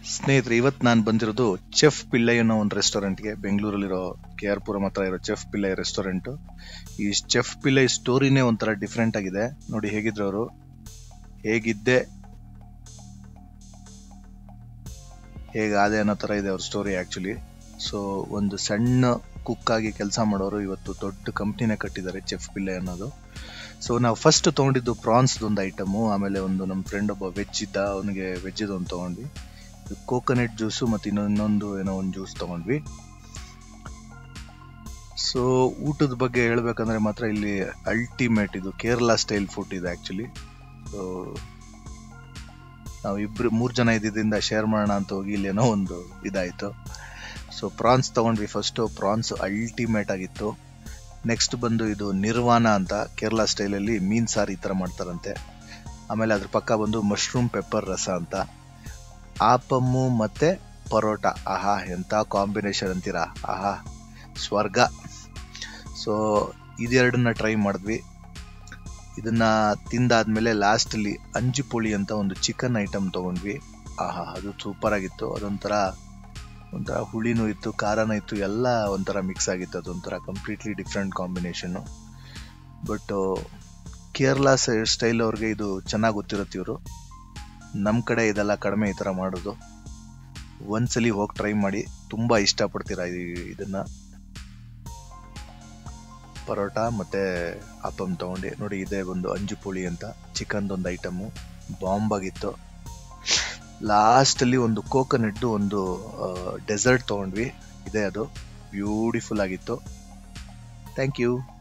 ಸ್ನೇಹಿತರೆ ಇವತ್ತು ನಾನು ಬಂದಿರೋದು ಚೆಫ್ ಪಿಳ್ಳೈ ಅನ್ನೋ ಒಂದು ರೆಸ್ಟೋರೆಂಟ್ಗೆ ಬೆಂಗಳೂರಲ್ಲಿರೋ ಕೆ ಆರ್ ಪುರಂ ಹತ್ರ ಇರೋ ಚೆಫ್ ಪಿಳ್ಳೈ ರೆಸ್ಟೋರೆಂಟ್ ಈ ಚೆಫ್ ಪಿಳ್ಳೈ ಸ್ಟೋರಿನೇ ಒಂಥರ ಡಿಫ್ರೆಂಟ್ ಆಗಿದೆ ನೋಡಿ ಹೇಗಿದ್ರು ಅವರು ಹೇಗಿದ್ದೆ ಹೇಗಾದೆ ಅನ್ನೋ ತರ ಇದೆ ಅವ್ರ ಸ್ಟೋರಿ ಆಕ್ಚುಲಿ ಸೊ ಒಂದು ಸಣ್ಣ ಕುಕ್ ಆಗಿ ಕೆಲಸ ಮಾಡೋರು ಇವತ್ತು ದೊಡ್ಡ ಕಂಪ್ನಿನೇ ಕಟ್ಟಿದ್ದಾರೆ ಚೆಫ್ ಪಿಲ್ಲೈ ಅನ್ನೋದು ಸೊ ನಾವು ಫಸ್ಟ್ ತಗೊಂಡಿದ್ದು ಪ್ರಾನ್ಸ್ ಒಂದು ಐಟಮು ಆಮೇಲೆ ಒಂದು ನಮ್ಮ ಫ್ರೆಂಡ್ ಒಬ್ಬ ವೆಜ್ ಇದ್ದ ಅವನಿಗೆ ವೆಜ್ ಒಂದು ತಗೊಂಡ್ವಿ ಕೋಕೋನಟ್ ಜ್ಯೂಸು ಮತ್ತು ಇನ್ನೊಂದು ಏನೋ ಒಂದು ಜ್ಯೂಸ್ ತಗೊಂಡ್ವಿ ಸೊ ಊಟದ ಬಗ್ಗೆ ಹೇಳ್ಬೇಕಂದ್ರೆ ಮಾತ್ರ ಇಲ್ಲಿ ಅಲ್ಟಿಮೇಟ್ ಇದು ಕೇರಳ ಸ್ಟೈಲ್ ಫುಡ್ ಇದೆ ಆಕ್ಚುಲಿ ಸೊ ನಾವು ಇಬ್ರು ಮೂರ್ ಜನ ಇದ್ದಿದ್ದರಿಂದ ಶೇರ್ ಮಾಡೋಣ ಅಂತ ಹೋಗಿ ಇಲ್ಲೇನೋ ಒಂದು ಇದಾಯ್ತು ಸೊ ಪ್ರಾನ್ಸ್ ತಗೊಂಡ್ವಿ ಫಸ್ಟ್ ಪ್ರಾನ್ಸ್ ಅಲ್ಟಿಮೇಟ್ ಆಗಿತ್ತು ನೆಕ್ಸ್ಟ್ ಬಂದು ಇದು ನಿರ್ವಾಣ ಅಂತ ಕೇರಳ ಸ್ಟೈಲಲ್ಲಿ ಮೀನ್ ಸಾರು ಈ ತರ ಮಾಡ್ತಾರಂತೆ ಆಮೇಲೆ ಅದ್ರ ಪಕ್ಕ ಬಂದು ಮಶ್ರೂಮ್ ಪೆಪ್ಪರ್ ರಸ ಅಂತ ಆಪಮ್ಮು ಮತ್ತೆ ಪರೋಟ ಆಹಾ ಎಂತ ಕಾಂಬಿನೇಷನ್ ಅಂತೀರಾ ಆಹಾ ಸ್ವರ್ಗ ಸೊ ಇದೆರಡನ್ನ ಟ್ರೈ ಮಾಡಿದ್ವಿ ಇದನ್ನ ತಿಂದಾದ್ಮೇಲೆ ಲಾಸ್ಟ್ ಅಲ್ಲಿ ಅಂಜಿಪುಳಿ ಅಂತ ಒಂದು ಚಿಕನ್ ಐಟಮ್ ತಗೊಂಡ್ವಿ ಆಹಾ ಅದು ಸೂಪರ್ ಆಗಿತ್ತು ಅದೊಂಥರ ಒಂಥರ ಹುಳಿನೂ ಇತ್ತು ಖಾರನೂ ಇತ್ತು ಎಲ್ಲ ಒಂಥರ ಮಿಕ್ಸ್ ಆಗಿತ್ತು ಅದೊಂಥರ completely different combination but Kerala style ಅವ್ರಿಗೆ ಇದು ಚೆನ್ನಾಗಿ ಗೊತ್ತಿರುತ್ತೆ ಇವರು ನಮ್ಮ ಕಡೆ ಇದೆಲ್ಲ ಕಡಿಮೆ ಈ ಥರ ಮಾಡೋದು ಒಂದ್ಸಲಿ ಹೋಗಿ ಟ್ರೈ ಮಾಡಿ ತುಂಬಾ ಇಷ್ಟಪಡ್ತೀರಾ ಈ- ಇದನ್ನ ಪರೋಟ ಮತ್ತೆ ಅಪ್ಪಮ್ ತಗೊಂಡು ನೋಡಿ ಇದೆ ಒಂದು ಅಂಜುಪುಳಿ ಅಂತ ಚಿಕನ್ ಒಂದು ಐಟಮು ಬಾಂಬ್ ಆಗಿತ್ತು ಲಾಸ್ಟ್ ಅಲ್ಲಿ ಒಂದು ಕೋಕೋನಟ್ ಒಂದು ಡೆಸರ್ಟ್ ತಗೊಂಡ್ವಿ ಇದೆ ಅದು ಬ್ಯೂಟಿಫುಲ್ ಆಗಿತ್ತು ಥ್ಯಾಂಕ್ ಯು